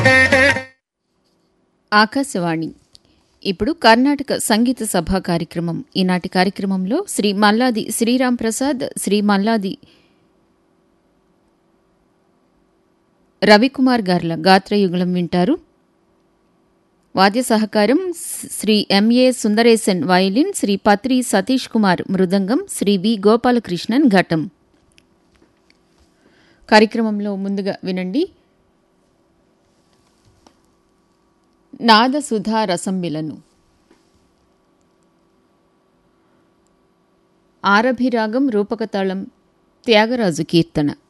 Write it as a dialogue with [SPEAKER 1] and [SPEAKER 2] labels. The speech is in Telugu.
[SPEAKER 1] ఆకాశవాణి ఇప్పుడు కర్ణాటక సంగీత సభ కార్యక్రమం ఈనాటి కార్యక్రమంలో శ్రీ మల్లాది శ్రీరామ్ ప్రసాద్ శ్రీ మల్లాది రవికుమార్ గార్ల గాత్రయుగళం వింటారు వాద్య సహకారం శ్రీ ఎంఏ సుందరేశన్ వయలిన్ శ్రీ పత్రి సతీష్ కుమార్ మృదంగం శ్రీ వి గోపాలకృష్ణన్ ఘటం కార్యక్రమంలో ముందుగా వినండి నాద సుధా రసంబిలను ఆరభిరాగం రూపకతాళం త్యాగరాజు కీర్తన